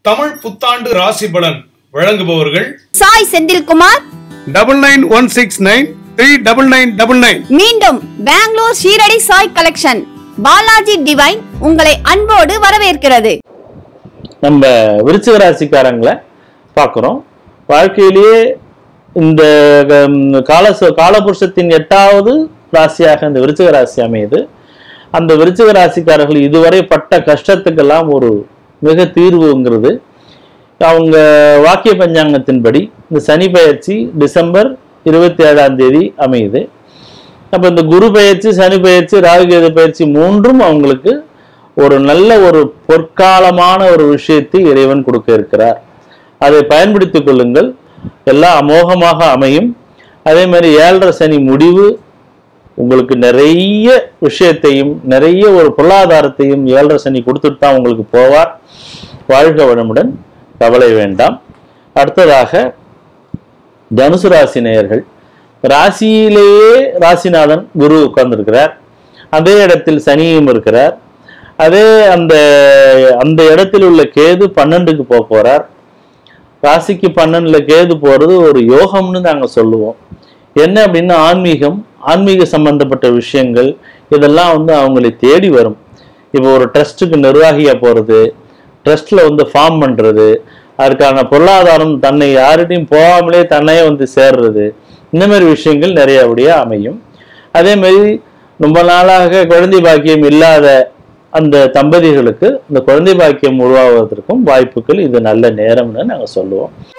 தமிழ் புத்தாண்டு ராசி பலன் வழங்குபவர்கள் Sai Senthilkumar double nine one six nine three double nine double nine மீண்டும் பெங்களூர் ஷீரடி சாய் கலெக்ஷன் பாலாஜி டிவைன் உங்களை அன்போடு வரவேற்கிறது நம்ம விருச்சிக ராசிக்காரங்களை பார்க்குறோம் வாழ்க்கையிலேயே இந்த ஹம், கால காலபுருஷத்தின் எட்டாவது ராசியாக இந்த விருச்சிக ராசி அமையுது அந்த விருச்சிக ராசிக்காரர்கள் இதுவரை பட்ட கஷ்டத்துக்கெல்லாம் ஒரு மிக தீர்வுங்கிறது அவங்க வாக்கிய பஞ்சாங்கத்தின்படி இந்த சனி பயிற்சி டிசம்பர் இருபத்தி ஏழாம் தேதி அமையுது அப்போ இந்த குரு பயிற்சி சனி பயிற்சி ராகுகேது பயிற்சி மூன்றும் அவங்களுக்கு ஒரு நல்ல ஒரு பொற்காலமான ஒரு விஷயத்தை இறைவன் கொடுக்க இருக்கிறார் அதை பயன்படுத்திக் கொள்ளுங்கள் எல்லாம் அமோகமாக அமையும் அதே மாதிரி ஏழரை சனி முடிவு உங்களுக்கு நிறைய விஷயத்தையும் நிறைய ஒரு பொருளாதாரத்தையும் ஏழரை சனி கொடுத்துட்டு தான் உங்களுக்கு போவார் வாழ்க வளமுடன் கவலை வேண்டாம் அடுத்ததாக தனுசு ராசி நேயர்கள் ராசியிலேயே ராசிநாதன் குரு உட்கார்ந்திருக்கிறார் அதே இடத்தில் சனியும் இருக்கிறார் அதே அந்த அந்த இடத்தில் உள்ள கேது பன்னெண்டுக்கு போக போறார் ராசிக்கு பன்னெண்டுல கேது போறது ஒரு யோகம்னு நாங்க சொல்லுவோம் என்ன அப்படின்னா ஆன்மீகம் ஆன்மீக சம்பந்தப்பட்ட விஷயங்கள் இதெல்லாம் வந்து அவங்களை தேடி வரும் இப்போ ஒரு ட்ரஸ்ட்டுக்கு நிர்வாகியா போறது ட்ரஸ்ட்ல வந்து ஃபார்ம் பண்றது அதற்கான பொருளாதாரம் தன்னை யார்கிட்டையும் போகாமலே தன்னையே வந்து சேர்றது இந்த மாதிரி விஷயங்கள் நிறையபடியா அமையும் அதே மாதிரி ரொம்ப நாளாக குழந்தை பாக்கியம் இல்லாத அந்த தம்பதிகளுக்கு இந்த குழந்தை பாக்கியம் உருவாவதற்கும் வாய்ப்புகள் இது நல்ல நேரம்னு நாங்கள் சொல்லுவோம்